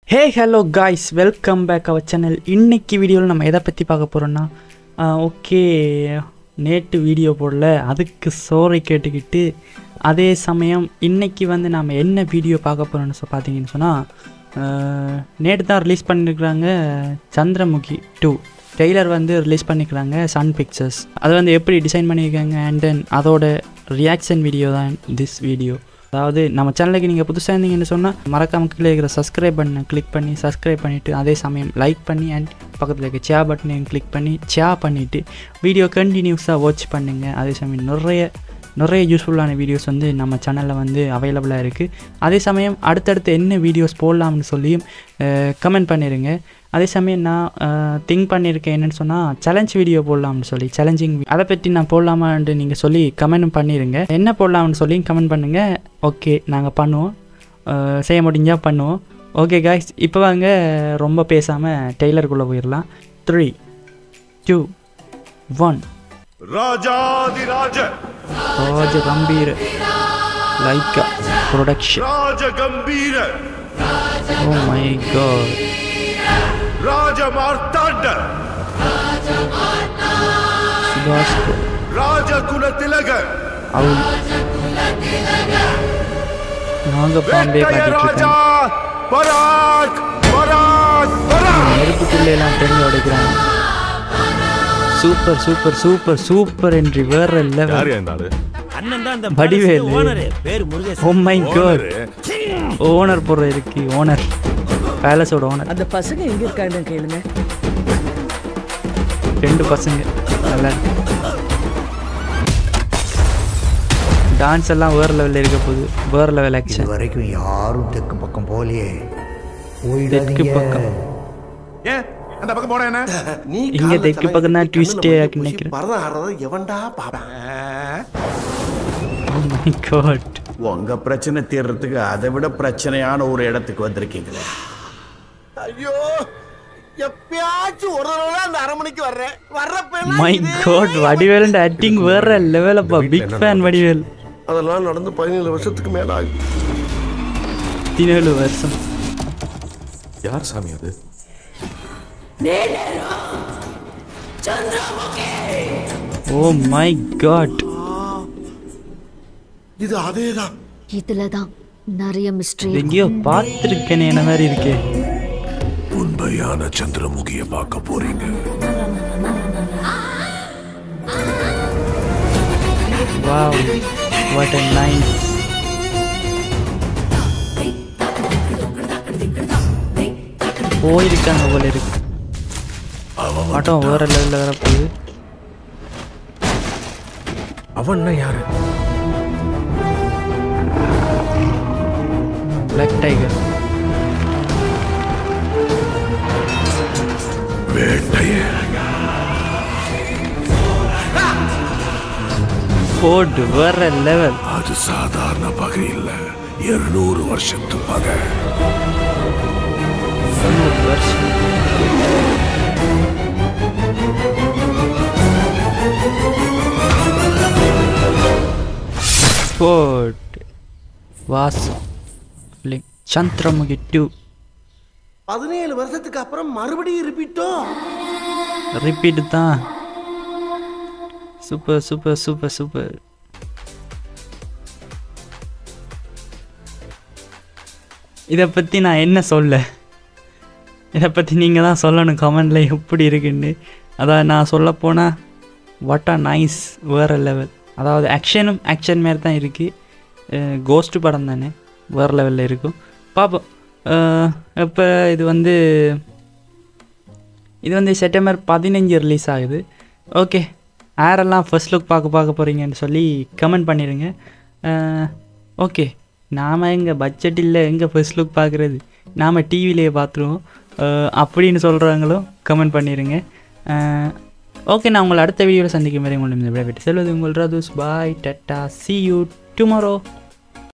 Hey hello guys welcome back our channel இன்னைக்கு வீடியோவில் நம்ம எதை பற்றி பார்க்க போகிறோன்னா ஓகே நேற்று வீடியோ போடல அதுக்கு சோறை கேட்டுக்கிட்டு அதே சமயம் இன்னைக்கு வந்து நாம் என்ன வீடியோ பார்க்க போகிறோன்னு சொ பார்த்தீங்கன்னு சொன்னால் நேற்று தான் ரிலீஸ் பண்ணியிருக்கிறாங்க சந்திரமுகி டூ டெய்லர் வந்து ரிலீஸ் பண்ணிக்கிறாங்க சன் பிக்சர்ஸ் அது வந்து எப்படி டிசைன் பண்ணியிருக்காங்க அண்ட் தென் அதோட ரியாக்ஷன் வீடியோ தான் திஸ் வீடியோ அதாவது நம்ம சேனலுக்கு நீங்கள் புதுசாக இருந்தீங்கன்னு சொன்னால் மறக்காம கீழே இருக்கிற சப்ஸ்கிரைப் பட்டனை கிளிக் பண்ணி சப்ஸ்கிரைப் பண்ணிவிட்டு அதே சமயம் லைக் பண்ணி அண்ட் பக்கத்தில் இருக்க சேர் பட்டனையும் கிளிக் பண்ணி சேர் பண்ணிவிட்டு வீடியோ கண்டினியூஸாக வாட்ச் பண்ணுங்கள் அதே சமயம் நிறைய நிறைய யூஸ்ஃபுல்லான வீடியோஸ் வந்து நம்ம சேனலில் வந்து அவைலபிளாக இருக்குது அதே சமயம் அடுத்தடுத்து என்ன வீடியோஸ் போடலாம்னு சொல்லியும் கமெண்ட் பண்ணிடுங்க அதே சமயம் நான் திங்க் பண்ணியிருக்கேன் என்னென்னு சொன்னால் சேலஞ்ச் வீடியோ போடலாம்னு சொல்லி சேலஞ்சிங் அதை பற்றி நான் போடலாமான்னு நீங்கள் சொல்லி கமெண்ட் பண்ணிடுங்க என்ன போடலாம்னு சொல்லி கமெண்ட் பண்ணுங்கள் ஓகே நாங்கள் பண்ணுவோம் அஹ், செய்ய முடிஞ்சால் பண்ணுவோம் ஓகே காய்ஸ் இப்போ வாங்க ரொம்ப பேசாமல் டெய்லருக்குள்ளே போயிடலாம் த்ரீ டூ ஒன் ராஜாதிராஜ ராஜ கம்பீர லைக்கா ப்ரொடக்ஷன் ராஜ கம்பீர ஓ மை காட் ராஜ மார்த்தாண்ட சுபாஷ் ராஜ குல திலக அவுல் நாங்க பாம்பே வேட்டைய காட்டிட்டு ராஜா இருக்கோம் பராக் பராக் பராக் நெருப்புக்குள்ளே எல்லாம் தெரிஞ்சு உடைக்கிறாங்க சூப்பர் சூப்பர் சூப்பர் சூப்பர் என்று வேற லெவல் இந்த ஆளு அண்ணன் தான் அந்த வடிவேலு. பேலஸுக்கு ஓனரு பேரு Murugesan oh my God owner போடுற இருக்கு ஓனர் பேலஸோட ஓனர் அந்த பசங்க எங்க இருக்காங்க கேளுங்க ரெண்டு பசங்க நல்லா இருக்கு டான்ஸ் எல்லாம் வேற லெவலில் இருக்க போகுது வேற லெவல் இது ஆக்ஷன் வரைக்கும் யாரும் தெற்கு பக்கம் போலியே தெற்கு பக்கம் ஏன் அந்த பக்கம் போன என்ன நீ இங்க கால்ல தெற்கு தலை பக்கம் தான் கட்டி twist-ஏ கண்ணுல ஆக்கி பூசி நினைக்கிறேன். பரதம் ஆடுறத எவன்டா பாப்பேன் ஓ மை காட் உங்க பிரச்சனை தீர்றதுக்கு அதை விட பிரச்சனையான ஒரு இடத்துக்கு வந்திருக்கீங்களே ஐயோ எப்பயாச்சும் ஒரு தடவை அந்த அரை மணிக்கு வர்றேன் வர்றப்ப மை காட் வடிவேல் ஆக்டிங் வேற லெவலப்பா பிக் ஃபேன் வடிவேல் அதெல்லாம் நடந்து பதினேழு வருஷத்துக்கு மேல ஆகுது பதினேழு வருஷம் யார் சாமி அது ஓ மை காட் இது அதேதான் இதுல தான் நிறைய மிஸ்ட்ரி எங்கேயோ பார்த்துருக்கேனே என்ன மாதிரி இருக்கே உண்மையான சந்திரமுகிய பார்க்க போறீங்க வாவ் வாட் a நைஸ் போயிருக்காங்க போல இருக்கு ஆட்டம் வேற லெவலில் வர போகுது அவன்னா யாரு பிளாக் டைகர் வேட்டைய போடு வேற லெவல் அது சாதாரண பகை இல்ல இருநூறு வருஷத்து பகை நூறு வருஷம் போடு வாசு லிங்க் சந்திரமுகி டூ பதினேழு வருஷத்துக்கு அப்புறம் மறுபடியும் ரிப்பீட்டோ ரிப்பீட்டு தான் சூப்பர் சூப்பர் சூப்பர் சூப்பர் இதை பற்றி நான் என்ன சொல்ல இதை பற்றி நீங்கள் தான் சொல்லணும் கமெண்டில் எப்படி இருக்குன்னு அதாவது நான் சொல்ல போனால் வாட் ஆ நைஸ் வேறு லெவல் அதாவது ஆக்ஷனும் ஆக்ஷன் மாரி தான் இருக்குது கோஸ்ட் படம் தானே வேறு லெவலில் இருக்கும் பார்ப்போம் இப்போ இது வந்து இது வந்து செப்டம்பர் பதினஞ்சு ரிலீஸ் ஆகுது ஓகே யாரெல்லாம் ஃபர்ஸ்ட் லுக் பார்க்க பார்க்க போகிறீங்கன்னு சொல்லி கமெண்ட் பண்ணிடுங்க ஓகே நாம் எங்கே பட்ஜெட் இல்லை எங்கே ஃபர்ஸ்ட் லுக் பார்க்குறது நாம் டிவிலேயே பார்த்துருவோம் அஹ், அப்படின்னு சொல்கிறவங்களும் கமெண்ட் பண்ணிடுங்க ஓகே நான் உங்களை அடுத்த வீடியோவில் சந்திக்கும் வரை உங்களை விடைபெற்று செல்வது உங்கள் ரதுஸ் bye tata see you tomorrow